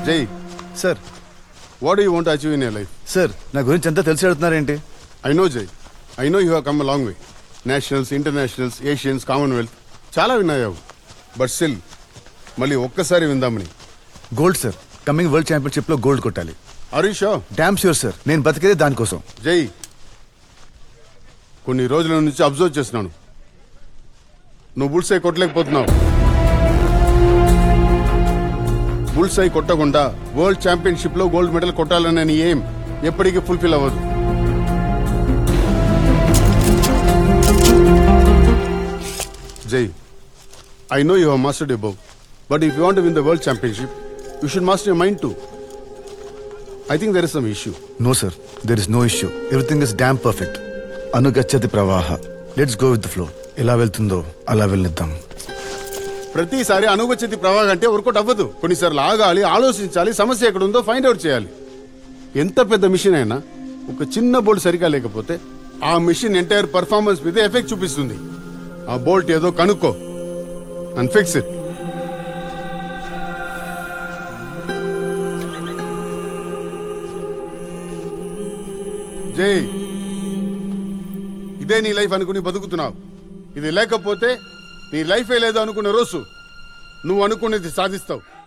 జై sir what you want achieve in your life sir నా గురించి అంతా తెలిసి అడుగుతున్నారేంటి I know Jai I know you have come long way nationals internationals Asians Commonwealth చాలా విన్నాయావు బట్ స్టిల్ మళ్ళీ ఒక్కసారి విందామని gold sir coming world championship లో గోల్డ్ కొట్టాలి హరీషా డ్యామ్ ష్యూర్ సార్ నేను బతికేదే దానికోసం జై కొన్ని రోజుల నుంచి అబ్జర్వ్ చేస్తున్నాను నువ్వు బుల్సై కొట్టలేకపోతున్నావు బుల్సై కొట్టకుండా వరల్డ్ ఛాంపియన్షిప్ లో గోల్డ్ మెడల్ కొట్టాలనే నీ ఏం ఎప్పటికీ ఫుల్ఫిల్ అవ్వదు Jai I know you have mastered above but if you want win the world championship you should master your mind too I think there is some issue no sir there is no issue everything is damn perfect అనుగచ్చతి ప్రవాహ let's go with the flow ఎలా వెళ్తుందో అలా వెళ్ళిద్దాం ప్రతిసారి అనువచ్చతి ప్రవాహం అంటే work out అవ్వదు కొన్నిసార్లు ఆగాలి ఆలోచించాలి సమస్య ఎక్కడ ఉందో ఫైండ్ అవుట్ చేయాలి ఎంత పెద్ద మిషన్ అయినా ఒక చిన్న బోల్ట్ సరిగా లేకపోతే ఆ మిషన్ ఎంటైర్ పర్ఫార్మెన్స్ మీద ఎఫెక్ట్ చూపిస్తుంది ఆ బోల్ట్ ఏదో కనుక్కో అండ్ ఫిక్స్ ఇట్ జై ఇదే నీ లైఫ్ అనుకుని బతుకుతున్నావు ఇది లేకపోతే నీ లైఫే లేదు అనుకునే రోజు నువ్వు అనుకునేది సాధిస్తావు